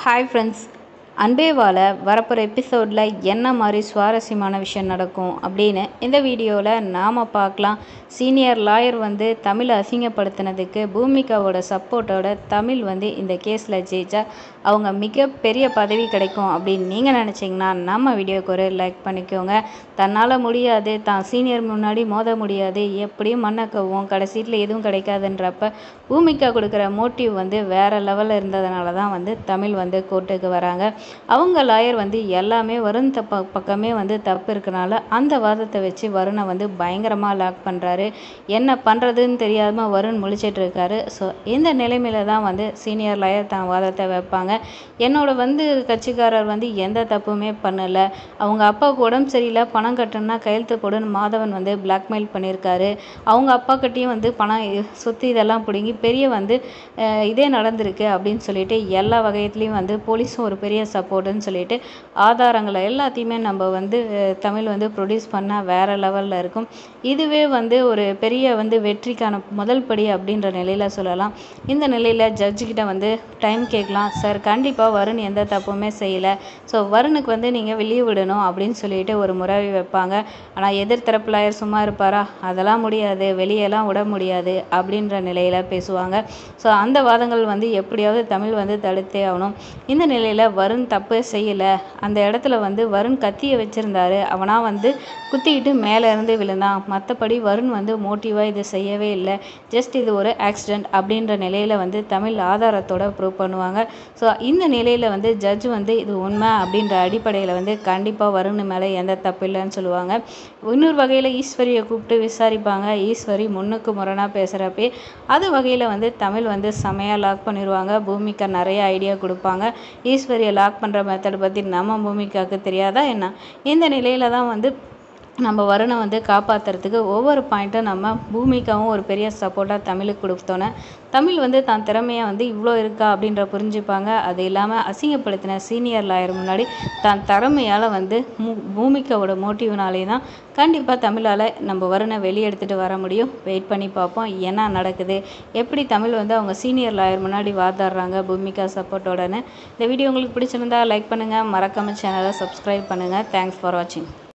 hi friends அன்பேவால வரப்போகிற எபிசோடில் என்ன மாதிரி சுவாரஸ்யமான விஷயம் நடக்கும் அப்படின்னு இந்த வீடியோவில் நாம் பார்க்கலாம் சீனியர் லாயர் வந்து தமிழை அசிங்கப்படுத்தினதுக்கு பூமிகாவோட சப்போர்ட்டோட தமிழ் வந்து இந்த கேஸில் ஜெயிச்சா அவங்க மிகப்பெரிய பதவி கிடைக்கும் அப்படின்னு நீங்கள் நினச்சிங்கன்னா நம்ம வீடியோக்கு ஒரு லைக் பண்ணிக்கோங்க தன்னால் முடியாது தான் சீனியர் முன்னாடி மோத முடியாது எப்படியும் மண்ணக்கவும் கடைசீட்டில் எதுவும் கிடைக்காதுன்றப்ப பூமிகா கொடுக்குற மோட்டிவ் வந்து வேறு லெவலில் இருந்ததுனால தான் வந்து தமிழ் வந்து கோர்ட்டுக்கு வராங்க அவங்க லாயர் வந்து எல்லாமே வருண் தப்ப பக்கமே வந்து தப்பு இருக்கனால அந்த வாதத்தை வச்சு வருணை வந்து பயங்கரமாக லாக் பண்ணுறாரு என்ன பண்ணுறதுன்னு தெரியாமல் வருண் முழிச்சிட்டு இருக்காரு ஸோ இந்த நிலைமையில தான் வந்து சீனியர் லாயர் தான் வாதத்தை வைப்பாங்க என்னோட வந்து கட்சிக்காரர் வந்து எந்த தப்புமே பண்ணலை அவங்க அப்பாவுக்கு உடம்பு சரியில்லை பணம் கட்டணும்னா கையெழுத்து போடுன்னு மாதவன் வந்து பிளாக்மெயில் பண்ணியிருக்காரு அவங்க அப்பா கிட்டேயும் வந்து பணம் சொத்து இதெல்லாம் பிடுங்கி பெரிய வந்து அஹ், இதே நடந்திருக்கு அப்படின்னு சொல்லிட்டு எல்லா வகையத்துலேயும் வந்து போலீஸும் ஒரு பெரிய சப்போர்ட்டுன்னு சொல்லிட்டு ஆதாரங்களை எல்லாத்தையுமே நம்ம வந்து அஹ், தமிழ் வந்து ப்ரொடியூஸ் பண்ணால் வேறு லெவலில் இருக்கும் இதுவே வந்து ஒரு பெரிய வந்து வெற்றிக்கான முதல் படி அப்படின்ற நிலையில் சொல்லலாம் இந்த நிலையில் ஜட்ஜுக்கிட்ட வந்து டைம் கேட்கலாம் சார் கண்டிப்பாக வருண் எந்த தப்புமே செய்யலை ஸோ வருணுக்கு வந்து நீங்கள் வெளியே விடணும் அப்படின்னு சொல்லிட்டு ஒரு முறை வைப்பாங்க ஆனால் எதிர்த்தரப்பு லாயர் சும்மா இருப்பாரா அதெல்லாம் முடியாது வெளியெல்லாம் விட முடியாது அப்படின்ற நிலையில் பேசுவாங்க ஸோ அந்த வாதங்கள் வந்து எப்படியாவது தமிழ் வந்து தடுத்தே ஆகணும் இந்த நிலையில் வருண் தப்பு செய்யலை அந்த இடத்துல வந்து வருண் கத்தியை வச்சுருந்தாரு அவனாக வந்து குத்திக்கிட்டு மேலே இருந்து விழுந்தான் மற்றபடி வருண் வந்து மோட்டிவாக இது செய்யவே இல்லை ஜஸ்ட் இது ஒரு ஆக்சிடெண்ட் அப்படின்ற நிலையில் வந்து தமிழ் ஆதாரத்தோட ப்ரூவ் பண்ணுவாங்க ஸோ இந்த நிலையில் வந்து ஜட்ஜ் வந்து இது உண்மை அப்படின்ற அடிப்படையில் வந்து கண்டிப்பாக வருண் மேலே எந்த தப்பு இல்லைன்னு சொல்லுவாங்க இன்னொரு வகையில் ஈஸ்வரியை கூப்பிட்டு விசாரிப்பாங்க ஈஸ்வரி முன்னுக்கு முரணாக பேசுகிறப்பே அது வகையில் வந்து தமிழ் வந்து செமையாக லாக் பண்ணிடுவாங்க பூமிகா நிறைய ஐடியா கொடுப்பாங்க ஈஸ்வரியை லாக் பண்ணுற மெத்தட் பற்றி நம்ம பூமிகாவுக்கு தெரியாதா என்ன இந்த நிலையில தான் வந்து நம்ம வருணை வந்து காப்பாற்றுறதுக்கு ஒவ்வொரு பாயிண்ட்டும் நம்ம பூமிக்காவும் ஒரு பெரிய சப்போர்ட்டாக தமிழுக்கு கொடுத்தோன்னே தமிழ் வந்து தான் திறமையை வந்து இவ்வளோ இருக்கா அப்படின்ற புரிஞ்சுப்பாங்க அது இல்லாமல் அசிங்கப்படுத்தின சீனியர் லாயர் முன்னாடி தான் திறமையால் வந்து மூ பூமிக்காவோட மோட்டிவ்னாலே தான் கண்டிப்பாக தமிழால் நம்ம வருணை வெளியே எடுத்துகிட்டு வர முடியும் வெயிட் பண்ணி பார்ப்போம் என்ன நடக்குது எப்படி தமிழ் வந்து அவங்க சீனியர் லாயர் முன்னாடி வாதாடுறாங்க பூமிகா சப்போர்ட்டோடன்னு இந்த வீடியோ உங்களுக்கு பிடிச்சிருந்தா லைக் பண்ணுங்கள் மறக்காமல் சேனலை சப்ஸ்கிரைப் பண்ணுங்கள் தேங்க்ஸ் ஃபார் வாட்சிங்